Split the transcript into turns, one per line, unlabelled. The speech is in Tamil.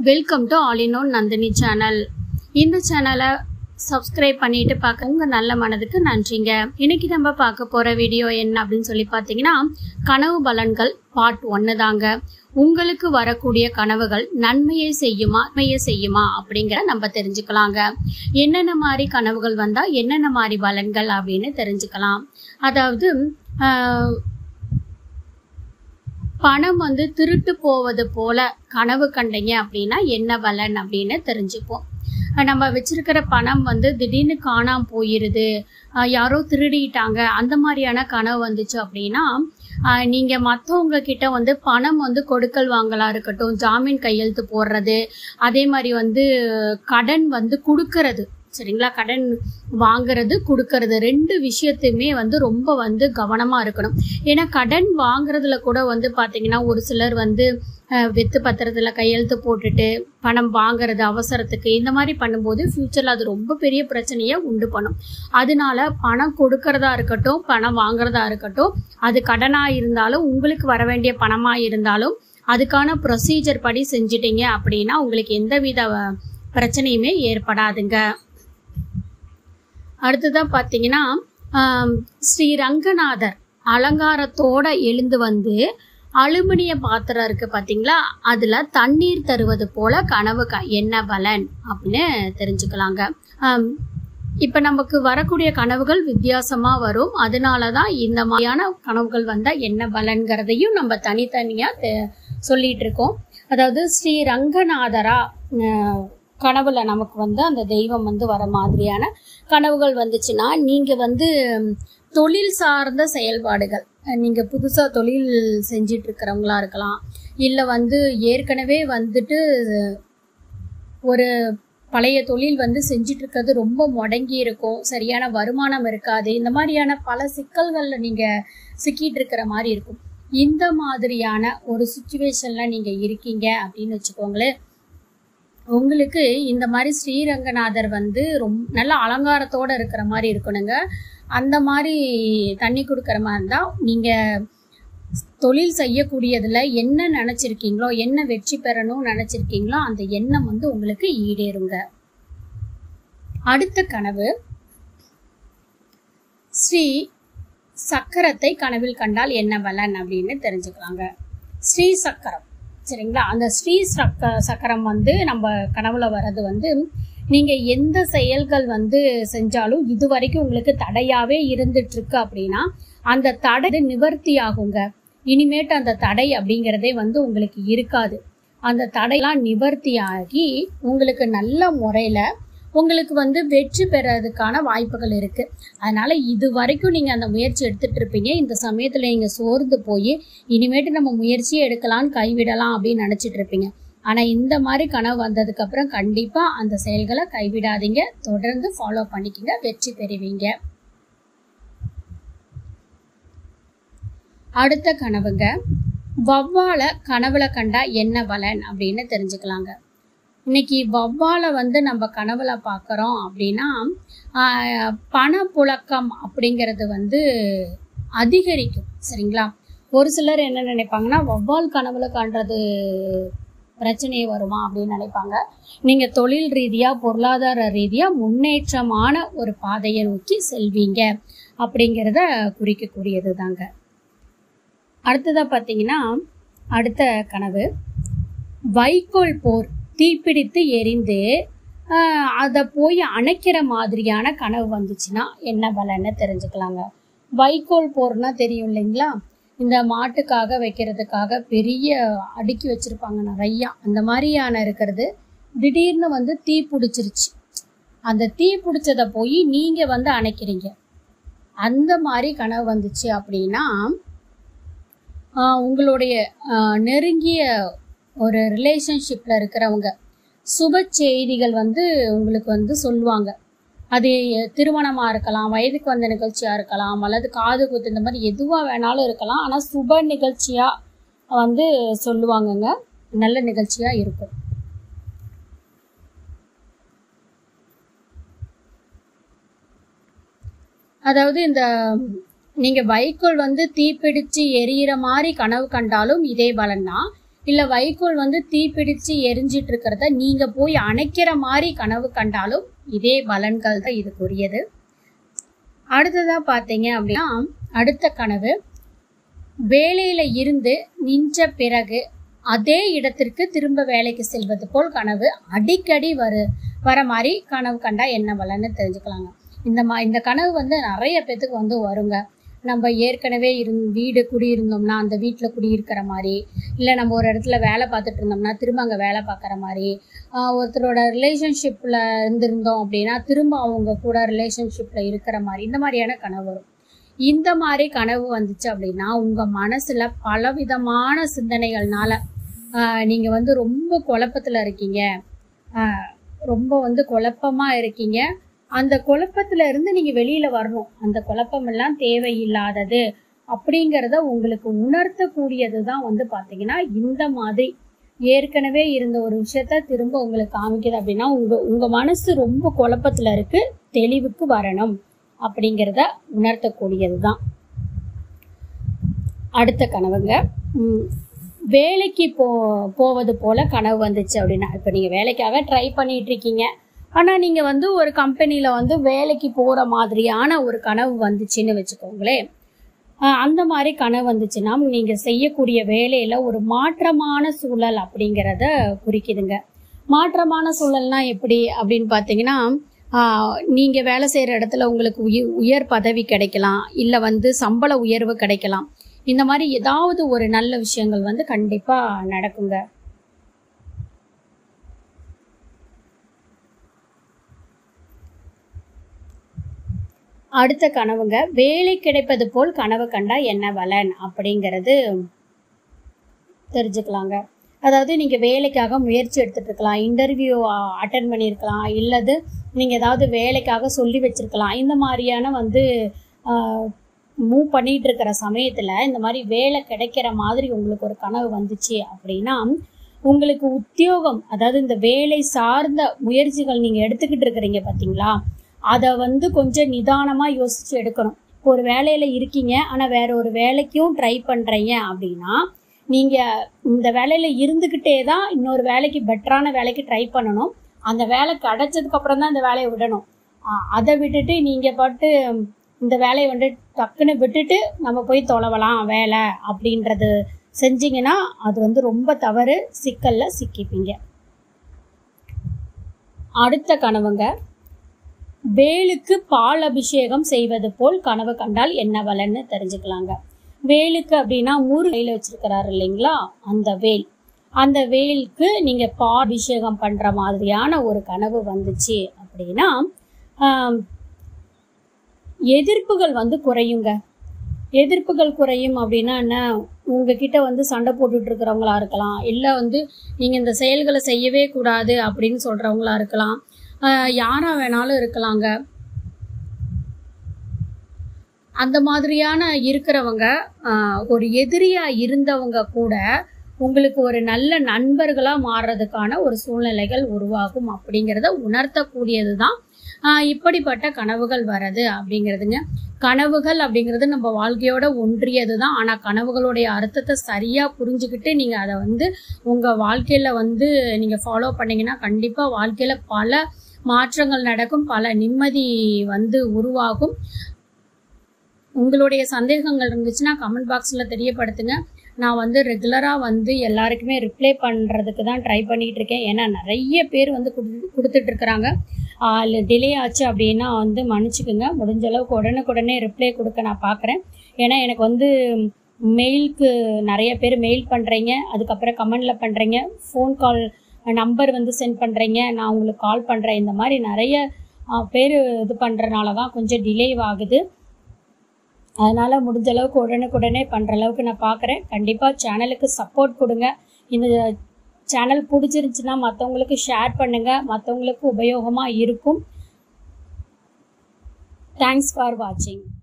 welcome to all in one Nandini channel இந்த சேனலை சப்ஸ்கிரைப் பண்ணிட்டு பார்க்க உங்க நல்ல மனதுக்கு நன்றிங்க இன்னைக்கு நம்ம பார்க்க போற வீடியோ என்ன அப்படின்னு சொல்லி பார்த்தீங்கன்னா கனவு பலன்கள் பார்ட் ஒன்னு தாங்க உங்களுக்கு வரக்கூடிய கனவுகள் நன்மையை செய்யுமா நன்மையை செய்யுமா அப்படிங்கிற நம்ம தெரிஞ்சுக்கலாங்க என்னென்ன மாதிரி கனவுகள் வந்தா என்னென்ன மாதிரி பலன்கள் அப்படின்னு தெரிஞ்சுக்கலாம் அதாவது ஆஹ், பணம் வந்து திருட்டு போவது போல கனவு கண்டீங்க அப்படின்னா என்ன பலன் அப்படின்னு தெரிஞ்சுப்போம் அஹ் நம்ம வச்சிருக்கிற பணம் வந்து திடீர்னு காணாம போயிருது அஹ் யாரோ திருடிட்டாங்க அந்த மாதிரியான கனவு வந்துச்சு அப்படின்னா அஹ் நீங்க மற்றவங்க கிட்ட வந்து பணம் வந்து கொடுக்கல் வாங்கலா இருக்கட்டும் ஜாமீன் கையெழுத்து போடுறது அதே மாதிரி வந்து கடன் வந்து கொடுக்கறது சரிங்களா கடன் வாங்குறது கொடுக்கறது ரெண்டு விஷயத்தையுமே வந்து ரொம்ப வந்து கவனமா இருக்கணும் ஏன்னா கடன் வாங்குறதுல கூட வந்து பாத்தீங்கன்னா ஒரு சிலர் வந்து அஹ், வெத்து பத்திரத்துல கையெழுத்து போட்டுட்டு பணம் வாங்குறது அவசரத்துக்கு இந்த மாதிரி பண்ணும்போது ஃபியூச்சர்ல அது ரொம்ப பெரிய பிரச்சனையை உண்டு பண்ணும் அதனால பணம் கொடுக்கறதா இருக்கட்டும் பணம் வாங்குறதா இருக்கட்டும் அது கடனா இருந்தாலும் உங்களுக்கு வர வேண்டிய பணமா இருந்தாலும் அதுக்கான ப்ரொசீஜர் படி செஞ்சிட்டீங்க அப்படின்னா உங்களுக்கு எந்தவித அஹ், பிரச்சனையுமே ஏற்படாதுங்க அடுத்ததான் பார்த்தீங்கன்னா ஆம், ஸ்ரீ ரங்கநாதர் அலங்காரத்தோட எழுந்து வந்து அலுமினிய பாத்திரம் இருக்கு பாத்தீங்களா அதுல தண்ணீர் தருவது போல கனவு க என்ன பலன் அப்படின்னு தெரிஞ்சுக்கலாங்க ஆம், இப்ப நமக்கு வரக்கூடிய கனவுகள் வித்தியாசமா வரும் அதனாலதான் இந்த மாதிரியான கனவுகள் வந்தா என்ன பலன்கிறதையும் நம்ம தனித்தனியா தெ- சொல்லிட்டு இருக்கோம் அதாவது ஸ்ரீ ரங்கநாதரா அஹ், கனவுல நமக்கு வந்து அந்த தெய்வம் வந்து வர மாதிரியான கனவுகள் வந்துச்சுன்னா நீங்க வந்து ம், தொழில் சார்ந்த செயல்பாடுகள் அஹ், நீங்க புதுசா தொழில் செஞ்சிட்டு இருக்கிறவங்களா இருக்கலாம் இல்ல வந்து ஏற்கனவே வந்துட்டு ஒரு பழைய தொழில் வந்து செஞ்சிட்டு இருக்கிறது ரொம்ப முடங்கி இருக்கும் சரியான வருமானம் இருக்காது இந்த மாதிரியான பல சிக்கல்கள்ல நீங்க சிக்கிட்டு இருக்கிற மாதிரி இருக்கும் இந்த மாதிரியான ஒரு சுச்சுவேஷன்ல நீங்க இருக்கீங்க அப்படின்னு வச்சுக்கோங்களேன் உங்களுக்கு இந்த மாதிரி ஸ்ரீரங்கநாதர் வந்து ரொம்ப நல்ல அலங்காரத்தோட இருக்கிற மாதிரி இருக்கணுங்க அந்த மாதிரி தண்ணி கொடுக்குற மாதிரி இருந்தா நீங்க தொழில் செய்யக்கூடியதுல என்ன நினைச்சிருக்கீங்களோ என்ன வெற்றி பெறணும்னு நினைச்சிருக்கீங்களோ அந்த எண்ணம் வந்து உங்களுக்கு ஈடேறுங்க அடுத்த கனவு ஸ்ரீ சக்கரத்தை கனவில் கண்டால் என்ன பலன் அப்படின்னு தெரிஞ்சுக்கலாங்க ஸ்ரீ சக்கரம் சரிங்களா அந்த ஸ்ரீ சக்க சக்கரம் வந்து நம்ம கனவுல வர்றது வந்து நீங்க எந்த செயல்கள் வந்து செஞ்சாலும் இது வரைக்கும் உங்களுக்கு தடையாவே இருந்துட்டு இருக்கு அப்படின்னா அந்த தடை நிவர்த்தி ஆகுங்க இனிமேட்டு அந்த தடை அப்படிங்கிறதே வந்து உங்களுக்கு இருக்காது அந்த தடையெல்லாம் நிவர்த்தி ஆகி உங்களுக்கு நல்ல முறையில உங்களுக்கு வந்து வெற்றி பெறதுக்கான வாய்ப்புகள் இருக்கு அதனால இது வரைக்கும் நீங்க அந்த முயற்சி எடுத்துட்டு இருப்பீங்க இந்த சமயத்துல நீங்க சோர்ந்து போய் இனிமேட்டு நம்ம முயற்சியே எடுக்கலாம்னு கைவிடலாம் அப்படின்னு நினைச்சிட்டு இருப்பீங்க ஆனா இந்த மாதிரி கனவு வந்ததுக்கு அப்புறம் கண்டிப்பா அந்த செயல்களை கைவிடாதீங்க தொடர்ந்து ஃபாலோ பண்ணிக்கங்க வெற்றி பெறுவீங்க அடுத்த கனவுங்க வவ்வால கனவுல கண்டா என்ன பலன் அப்படின்னு தெரிஞ்சுக்கலாங்க இன்னைக்கு வவ்வாலை வந்து நம்ம கனவுல பார்க்குறோம் அப்படின்னா ஆஹ், பணப்புழக்கம் அப்படிங்கிறது வந்து அதிகரிக்கும் சரிங்களா ஒரு சிலர் என்ன நினைப்பாங்கன்னா வவ்வால் கனவுல காண்றது பிரச்சனையே வருமா அப்படின்னு நினைப்பாங்க நீங்க தொழில் ரீதியா பொருளாதார ரீதியா முன்னேற்றமான ஒரு பாதையை நோக்கி செல்வீங்க அப்படிங்கிறத குறிக்கக்கூடியது தாங்க அடுத்ததா பார்த்தீங்கன்னா அடுத்த கனவு வைக்கோல் போர் தீப்பிடித்து எரிந்து அதை போய் அணைக்கிற மாதிரியான கனவு வந்துச்சுன்னா என்ன பலன்னு தெரிஞ்சுக்கலாங்க வைக்கோல் போர்னா தெரியும் இல்லைங்களா இந்த மாட்டுக்காக வைக்கிறதுக்காக பெரிய அடுக்கி வச்சிருப்பாங்க நிறையா அந்த மாதிரியான இருக்கிறது திடீர்னு வந்து தீ பிடிச்சிருச்சு அந்த தீ பிடிச்சதை போய் நீங்க வந்து அணைக்கிறீங்க அந்த மாதிரி கனவு வந்துச்சு அப்படின்னா ஆஹ் உங்களுடைய ஆஹ் நெருங்கிய ஒரு ரிலேஷன்ஷிப்ல இருக்கிறவங்க சுப செய்திகள் வந்து உங்களுக்கு வந்து சொல்லுவாங்க அது திருமணமா இருக்கலாம் வயதுக்கு வந்த நிகழ்ச்சியா இருக்கலாம் அல்லது காது குத்து இந்த மாதிரி எதுவா வேணாலும் இருக்கலாம் ஆனா சுப நிகழ்ச்சியா வந்து சொல்லுவாங்கங்க நல்ல நிகழ்ச்சியா இருக்கும் அதாவது இந்த நீங்க வைக்கோல் வந்து தீப்பிடிச்சு எரியிற மாதிரி கனவு கண்டாலும் இதே பலன் தான் இல்லை வைக்கோல் வந்து தீப்பிடிச்சு எரிஞ்சிட்டு இருக்கிறத நீங்கள் போய் அணைக்கிற மாதிரி கனவு கண்டாலும் இதே பலன்கள் தான் இதுக்குரியது அடுத்ததாக பார்த்தீங்க அப்படின்னா அடுத்த கனவு வேலையில் இருந்து நின்ற பிறகு அதே இடத்திற்கு திரும்ப வேலைக்கு செல்வது போல் கனவு அடிக்கடி வரு வர மாதிரி கனவு கண்டா என்ன பலன்னு தெரிஞ்சுக்கலாங்க இந்த மா இந்த கனவு வந்து நிறைய பேத்துக்கு வந்து வருங்க நம்ம ஏற்கனவே இருந் வீடு குடியிருந்தோம்னா அந்த வீட்டில் குடியிருக்கிற மாதிரி இல்லை நம்ம ஒரு இடத்துல வேலை பார்த்துட்டு இருந்தோம்னா திரும்ப அங்கே வேலை பார்க்குற மாதிரி ஆஹ் ஒருத்தரோட ரிலேஷன்ஷிப்பில் இருந்திருந்தோம் அப்படின்னா திரும்ப அவங்க கூட ரிலேஷன்ஷிப்பில் இருக்கிற மாதிரி இந்த மாதிரியான கனவு வரும் இந்த மாதிரி கனவு வந்துச்சு அப்படின்னா உங்கள் மனசில் பலவிதமான சிந்தனைகள்னால நீங்கள் வந்து ரொம்ப குழப்பத்தில் இருக்கீங்க ஆஹ் ரொம்ப வந்து குழப்பமாக இருக்கீங்க அந்த குழப்பத்துல இருந்து நீங்கள் வெளியில் வரணும் அந்த குழப்பமெல்லாம் தேவையில்லாதது அப்படிங்கிறத உங்களுக்கு உணர்த்தக்கூடியது தான் வந்து பார்த்தீங்கன்னா இந்த மாதிரி ஏற்கனவே இருந்த ஒரு விஷயத்த திரும்ப உங்களுக்கு காமிக்குது அப்படின்னா உங்க உங்க மனசு ரொம்ப குழப்பத்துல இருக்கு தெளிவுக்கு வரணும் அப்படிங்கிறத உணர்த்தக்கூடியது தான் அடுத்த கனவுங்க ம், வேலைக்கு போ போவது போல கனவு வந்துச்சு அப்படின்னா இப்போ நீங்கள் வேலைக்காக ட்ரை பண்ணிட்டு இருக்கீங்க ஆனால் நீங்கள் வந்து ஒரு கம்பெனியில் வந்து வேலைக்கு போகிற மாதிரியான ஒரு கனவு வந்துச்சுன்னு வச்சுக்கோங்களேன் ஆஹ் அந்த மாதிரி கனவு வந்துச்சுன்னா நீங்கள் செய்யக்கூடிய வேலையில் ஒரு மாற்றமான சூழல் அப்படிங்கிறத குறிக்குதுங்க மாற்றமான சூழல்னா எப்படி அப்படின்னு பார்த்தீங்கன்னா நீங்கள் வேலை செய்கிற இடத்துல உங்களுக்கு உயர் உயர் பதவி கிடைக்கலாம் இல்லை வந்து சம்பள உயர்வு கிடைக்கலாம் இந்த மாதிரி ஏதாவது ஒரு நல்ல விஷயங்கள் வந்து கண்டிப்பாக நடக்குங்க அடுத்த கனவுங்க வேலை கிடைப்பது போல் கனவு கண்டா என்ன பலன் அப்படிங்கிறது தெரிஞ்சுக்கலாங்க அதாவது நீங்கள் வேலைக்காக முயற்சி எடுத்துட்டு இருக்கலாம் இன்டர்வியூ அட்டன் பண்ணியிருக்கலாம் இல்லது நீங்கள் ஏதாவது வேலைக்காக சொல்லி வச்சிருக்கலாம் இந்த மாதிரியான வந்து மூவ் பண்ணிட்டு இருக்கிற சமயத்தில் இந்த மாதிரி வேலை கிடைக்கிற மாதிரி உங்களுக்கு ஒரு கனவு வந்துச்சு அப்படின்னா உங்களுக்கு உத்தியோகம் அதாவது இந்த வேலை சார்ந்த முயற்சிகள் நீங்கள் எடுத்துக்கிட்டு இருக்கிறீங்க பார்த்தீங்களா அதை வந்து கொஞ்சம் நிதானமாக யோசிச்சு எடுக்கணும் இப்போ ஒரு வேலையில் இருக்கீங்க ஆனால் வேற ஒரு வேலைக்கும் ட்ரை பண்ணுறீங்க அப்படின்னா நீங்கள் இந்த வேலையில் இருந்துக்கிட்டே தான் இன்னொரு வேலைக்கு பெட்டரான வேலைக்கு ட்ரை பண்ணணும் அந்த வேலை கிடைச்சதுக்கு அப்புறம் தான் இந்த வேலையை விடணும் ஆ, அதை விட்டுட்டு நீங்கள் பாட்டு இந்த வேலையை வந்து டக்குன்னு விட்டுட்டு நம்ம போய் தொலைவலாம் வேலை அப்படின்றது செஞ்சீங்கன்னா அது வந்து ரொம்ப தவறு சிக்கல்ல சிக்கிப்பீங்க அடுத்த கனவுங்க வேலுக்கு பால் அபிஷேகம் செய்வது போல் கனவு கண்டால் என்ன பலன்னு தெரிஞ்சுக்கலாங்க வேலுக்கு அப்படின்னா மூறு கையில் வச்சிருக்கிறாரு இல்லைங்களா அந்த வேல் அந்த வேலுக்கு நீங்க பால் அபிஷேகம் பண்ற மாதிரியான ஒரு கனவு வந்துச்சு அப்படின்னா ஆம், எதிர்ப்புகள் வந்து குறையுங்க எதிர்ப்புகள் குறையும் அப்படின்னா என்ன உங்ககிட்ட வந்து சண்டை போட்டுட்டு இருக்கிறவங்களா இருக்கலாம் இல்லை வந்து நீங்கள் இந்த செயல்களை செய்யவே கூடாது அப்படின்னு சொல்கிறவங்களா இருக்கலாம் ஆஹ் யாரா வேணாலும் இருக்கலாங்க அந்த மாதிரியான இருக்கிறவங்க ஆஹ் ஒரு எதிரியா இருந்தவங்க கூட உங்களுக்கு ஒரு நல்ல நண்பர்களா மாறுறதுக்கான ஒரு சூழ்நிலைகள் உருவாகும் அப்படிங்கிறத உணர்த்தக்கூடியது தான் இப்படிப்பட்ட கனவுகள் வர்றது அப்படிங்கிறதுங்க கனவுகள் அப்படிங்கிறது நம்ம வாழ்க்கையோட ஒன்றியது தான் ஆனால் கனவுகளுடைய அர்த்தத்தை சரியாக புரிஞ்சுக்கிட்டு நீங்கள் அதை வந்து உங்கள் வாழ்க்கையில் வந்து நீங்கள் ஃபாலோ பண்ணீங்கன்னா கண்டிப்பாக வாழ்க்கையில் பல மாற்றங்கள் நடக்கும் பல நிம்மதி வந்து உருவாகும் உங்களுடைய சந்தேகங்கள் இருந்துச்சுன்னா கமெண்ட் பாக்ஸில் தெரியப்படுத்துங்க நான் வந்து ரெகுலராக வந்து எல்லாருக்குமே ரிப்ளை பண்ணுறதுக்கு தான் ட்ரை பண்ணிகிட்டு இருக்கேன் ஏன்னா நிறைய பேர் வந்து கொடு கொடுத்துட்ருக்குறாங்க டிலே ஆச்சு அப்படின்னா வந்து மன்னிச்சுக்குங்க முடிஞ்ச அளவுக்கு உடனுக்குடனே ரிப்ளை கொடுக்க நான் பார்க்குறேன் ஏன்னா எனக்கு வந்து மெயிலுக்கு நிறைய பேர் மெயில் பண்ணுறீங்க அதுக்கப்புறம் கமெண்டில் பண்ணுறீங்க ஃபோன் கால் நம்பர் வந்து சென்ட் பண்ணுறீங்க நான் உங்களுக்கு கால் பண்ணுறேன் இந்த மாதிரி நிறைய பேர் இது பண்ணுறனால தான் கொஞ்சம் டிலே ஆகுது அதனால் முடிஞ்ச அளவுக்கு உடனுக்குடனே பண்ணுற அளவுக்கு நான் பார்க்குறேன் கண்டிப்பாக சேனலுக்கு சப்போர்ட் கொடுங்க இந்த சேனல் பிடிச்சிருந்துச்சுன்னா மற்றவங்களுக்கு ஷேர் பண்ணுங்கள் மற்றவங்களுக்கு உபயோகமாக இருக்கும் தேங்க்ஸ் ஃபார் வாட்சிங்